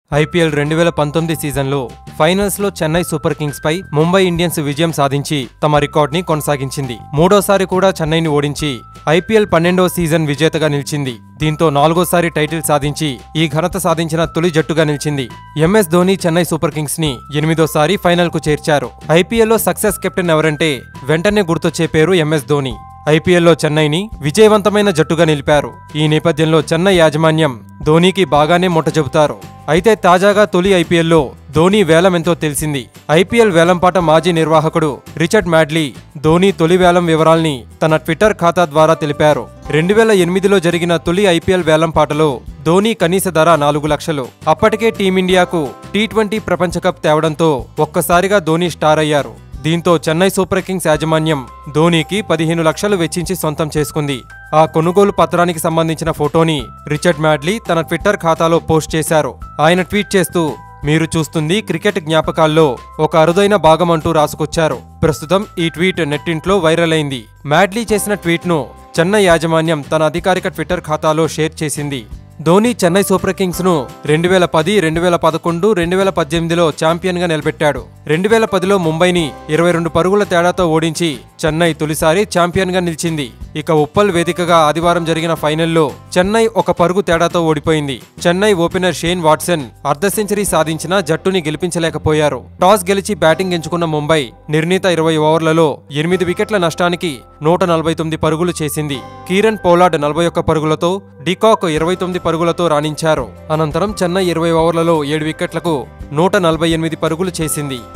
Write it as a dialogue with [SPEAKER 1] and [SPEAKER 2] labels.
[SPEAKER 1] IPL రెండు వేల పంతొమ్మిది సీజన్లో ఫైనల్స్లో చెన్నై సూపర్ కింగ్స్ పై ముంబై ఇండియన్స్ విజయం సాధించి తమ రికార్డ్ని కొనసాగించింది మూడోసారి కూడా చెన్నైని ఓడించి ఐపీఎల్ పన్నెండవ సీజన్ విజేతగా నిలిచింది దీంతో నాలుగోసారి టైటిల్ సాధించి ఈ ఘనత సాధించిన తొలి జట్టుగా నిలిచింది MS Dhoni Chennai super kings ని ఎనిమిదోసారి ఫైనల్ కు చేర్చారు ఐపీఎల్లో సక్సెస్ కెప్టెన్ ఎవరంటే వెంటనే గుర్తొచ్చే పేరు ఎంఎస్ ధోని ఐపీఎల్లో చెన్నైని విజయవంతమైన జట్టుగా నిలిపారు ఈ నేపథ్యంలో చెన్నై యాజమాన్యం ధోనీకి బాగానే మొట్ట చెబుతారు అయితే తాజాగా తొలి ఐపీఎల్లో ధోనీ వేలం ఎంతో తెలిసింది ఐపీఎల్ వేలంపాట మాజీ నిర్వాహకుడు రిచర్డ్ మ్యాడ్లీ ధోనీ తొలి వేలం వివరాల్ని తన ట్విట్టర్ ఖాతా ద్వారా తెలిపారు రెండు వేల ఎనిమిదిలో జరిగిన తొలి ఐపీఎల్ వేలంపాటలో ధోనీ కనీస ధర నాలుగు లక్షలు అప్పటికే టీమిండియాకు టీ ట్వంటీ ప్రపంచ కప్ తేవడంతో ఒక్కసారిగా ధోనీ స్టార్ అయ్యారు దీంతో చెన్నై సూపర్ కింగ్స్ యాజమాన్యం ధోనీకి పదిహేను లక్షలు వెచ్చించి సొంతం చేసుకుంది ఆ కొనుగోలు పత్రానికి సంబంధించిన ఫోటోని రిచర్డ్ మ్యాడ్లీ తన ట్విట్టర్ ఖాతాలో పోస్ట్ చేశారు ఆయన ట్వీట్ చేస్తూ మీరు చూస్తుంది క్రికెట్ జ్ఞాపకాల్లో ఒక అరుదైన భాగం అంటూ రాసుకొచ్చారు ప్రస్తుతం ఈ ట్వీట్ నెట్టింట్లో వైరల్ అయింది మ్యాడ్లీ చేసిన ట్వీట్ను చెన్నై యాజమాన్యం తన అధికారిక ట్విట్టర్ ఖాతాలో షేర్ చేసింది ధోని చెన్నై సూపర్ కింగ్స్ ను రెండు వేల పది రెండు వేల పదకొండు రెండు వేల పద్దెనిమిదిలో ఛాంపియన్ గా నిలబెట్టాడు రెండు వేల పదిలో ముంబైని ఇరవై రెండు పరుగుల తేడాతో ఓడించి చెన్నై తొలిసారి ఛాంపియన్ గా నిలిచింది ఇక ఉప్పల్ వేదికగా ఆదివారం జరిగిన ఫైనల్లో చెన్నై ఒక పరుగు తేడాతో ఓడిపోయింది చెన్నై ఓపెనర్ షేన్ వాట్సన్ అర్ధ సెంచరీ సాధించినా జట్టుని గెలిపించలేకపోయారు టాస్ గెలిచి బ్యాటింగ్ ఎంచుకున్న ముంబై నిర్ణీత ఇరవై ఓవర్లలో ఎనిమిది వికెట్ల నష్టానికి నూట నలభై తొమ్మిది పరుగులు చేసింది కీరన్ పోలార్డ్ నలభై ఒక్క పరుగులతో డికాక్ ఇరవై తొమ్మిది పరుగులతో రాణించారు అనంతరం చెన్నై ఇరవై ఓవర్లలో ఏడు వికెట్లకు నూట నలభై ఎనిమిది పరుగులు చేసింది